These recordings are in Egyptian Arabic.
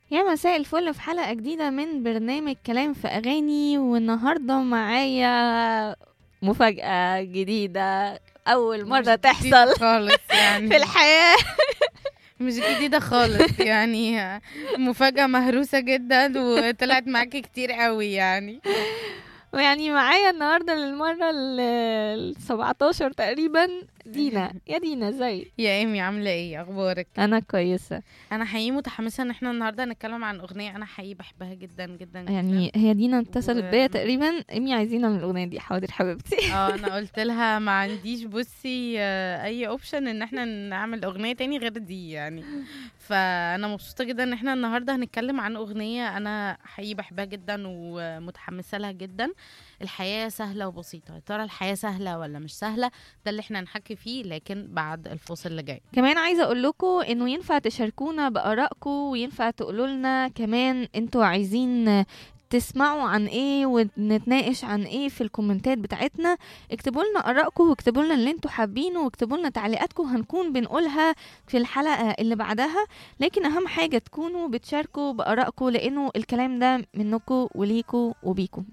يا مساء الفل في حلقة جديدة من برنامج كلام في أغاني والنهاردة معايا مفاجأة جديدة أول مرة مش جديد تحصل خالص يعني في الحياة مش جديدة خالص يعني مفاجأة مهروسة جدا وطلعت معاكي كتير قوي يعني ويعني معايا النهاردة للمرة ال 17 تقريبا دينا يا دينا ازاي يا ايمي عاملة ايه اخبارك أنا كويسة انا حقيقي متحمسة ان احنا النهاردة هنتكلم عن اغنية انا حقيقي بحبها جدا جدا جدا يعني هي دينا اتصلت و- بيا تقريبا إمي عايزينها من الأغنية دي حاضر حبيبتي اه انا قلت لها ما عنديش بصي آه، اي اوبشن ان احنا نعمل اغنية تاني غير دي يعني فانا مبسوطة جدا ان احنا النهاردة هنتكلم عن اغنية انا حقيقي بحبها جدا ومتحمسة لها جدا الحياة سهلة وبسيطة يا ترى الحياة سهلة ولا مش سهلة ده اللي احنا هنحكي فيه لكن بعد الفاصل اللي جاي كمان عايزه اقول لكم انه ينفع تشاركونا بارائكم وينفع تقولوا لنا كمان انتوا عايزين تسمعوا عن ايه ونتناقش عن ايه في الكومنتات بتاعتنا اكتبوا لنا ارائكم واكتبوا لنا اللي انتوا حابينه واكتبوا لنا تعليقاتكم هنكون بنقولها في الحلقه اللي بعدها لكن اهم حاجه تكونوا بتشاركوا بارائكم لانه الكلام ده منكم وليكوا وبيكم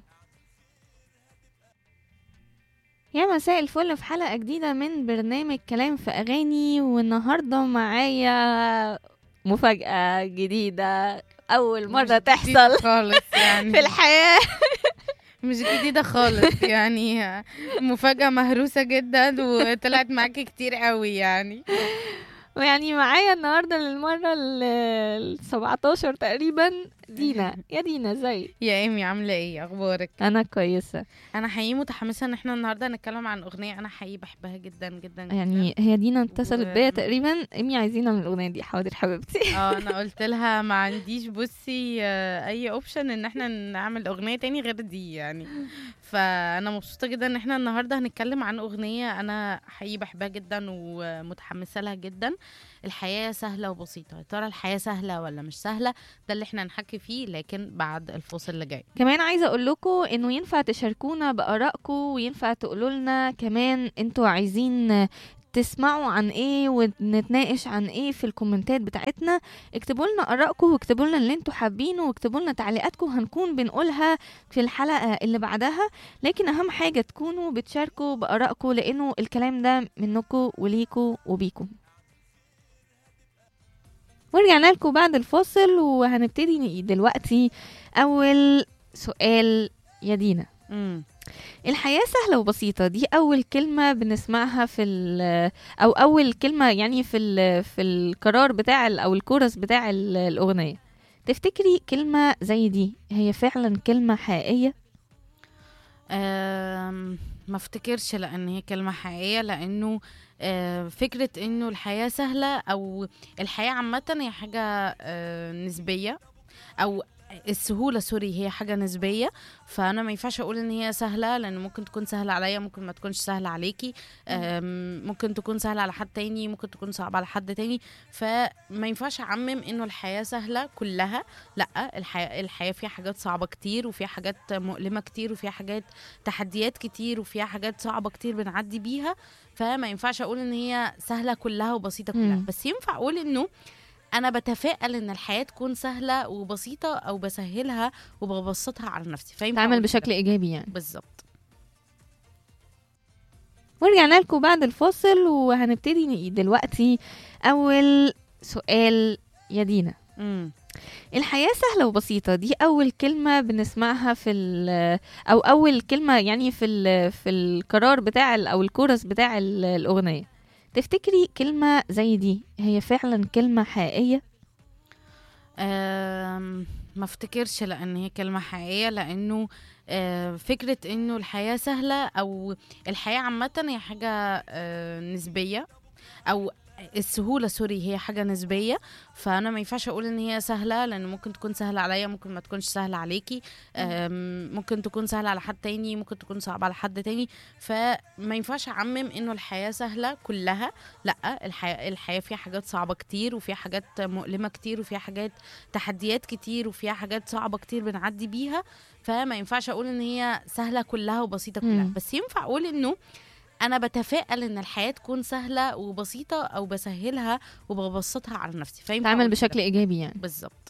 يا مساء الفل في حلقة جديدة من برنامج كلام في أغاني والنهاردة معايا مفاجأة جديدة أول مرة مش جديد تحصل خالص يعني في الحياة مش جديدة خالص يعني مفاجأة مهروسة جدا وطلعت معاكي كتير قوي يعني ويعني معايا النهاردة للمرة ال 17 تقريبا دينا يا دينا ازاي يا ايمي عاملة ايه اخبارك أنا كويسة انا حقيقي متحمسة ان احنا النهاردة هنتكلم عن اغنية انا حقيقي بحبها جدا جدا جدا يعني هي دينا اتصلت و- بيا تقريبا إمي عايزينها من الأغنية دي حاضر حبيبتي اه انا قلت لها ما عنديش بصي آه، اي اوبشن ان احنا نعمل اغنية تاني غير دي يعني فانا مبسوطة جدا ان احنا النهاردة هنتكلم عن اغنية انا حقيقي بحبها جدا ومتحمسة لها جدا الحياة سهلة وبسيطة يا ترى الحياة سهلة ولا مش سهلة ده اللي احنا هنحكي فيه لكن بعد الفاصل اللي جاي كمان عايزه اقول لكم انه ينفع تشاركونا بارائكم وينفع تقولوا لنا كمان انتوا عايزين تسمعوا عن ايه ونتناقش عن ايه في الكومنتات بتاعتنا اكتبوا لنا ارائكم واكتبوا لنا اللي انتوا حابينه واكتبوا لنا تعليقاتكم هنكون بنقولها في الحلقه اللي بعدها لكن اهم حاجه تكونوا بتشاركوا بارائكم لانه الكلام ده منكم وليكوا وبيكم ورجعنا لكم بعد الفاصل وهنبتدي دلوقتي أول سؤال يا دينا امم الحياة سهلة وبسيطة دي أول كلمة بنسمعها في ال- أو أول كلمة يعني في ال- في القرار بتاع ال- أو الكورس بتاع ال- الأغنية تفتكري كلمة زي دي هي فعلا كلمة حقيقية؟ أم، ما افتكرش لان هي كلمه حقيقيه لانه آه، فكره انه الحياه سهله او الحياه عامه هي حاجه آه، نسبيه او السهولة سوري هي حاجة نسبية فأنا ما ينفعش أقول إن هي سهلة لأن ممكن تكون سهلة عليا ممكن ما تكونش سهلة عليكي أم، ممكن تكون سهلة على حد تاني ممكن تكون صعبة على حد تاني فما ينفعش أعمم إنه الحياة سهلة كلها لا الحياة الحياة فيها حاجات صعبة كتير وفيها حاجات مؤلمة كتير وفيها حاجات تحديات كتير وفيها حاجات صعبة كتير بنعدي بيها فما ينفعش أقول إن هي سهلة كلها وبسيطة كلها مم. بس ينفع أقول إنه انا بتفائل ان الحياه تكون سهله وبسيطه او بسهلها وببسطها على نفسي فينفع تعمل أقول بشكل كده. إيجابي يعني بالظبط ورجعنا لكم بعد الفاصل وهنبتدي دلوقتي أول سؤال يا دينا امم الحياة سهلة وبسيطة دي أول كلمة بنسمعها في ال- أو أول كلمة يعني في ال- في القرار بتاع ال- أو الكورس بتاع ال- الأغنية تفتكري كلمة زي دي هي فعلا كلمة حقيقية؟ أم، ما افتكرش لان هي كلمه حقيقيه لانه آه، فكره انه الحياه سهله او الحياه عامه هي حاجه آه، نسبيه او السهولة سوري هي حاجة نسبية فأنا ما ينفعش أقول إن هي سهلة لأن ممكن تكون سهلة عليا ممكن ما تكونش سهلة عليكي أم، ممكن تكون سهلة على حد تاني ممكن تكون صعبة على حد تاني فما ينفعش أعمم إنه الحياة سهلة كلها لا الحياة, الحياة فيها حاجات صعبة كتير وفيها حاجات مؤلمة كتير وفيها حاجات تحديات كتير وفيها حاجات صعبة كتير بنعدي بيها فما ينفعش أقول إن هي سهلة كلها وبسيطة كلها مم. بس ينفع أقول إنه انا بتفائل ان الحياه تكون سهله وبسيطه او بسهلها وببسطها على نفسي فينفع تعمل أقول كده. بشكل إيجابي يعني بالظبط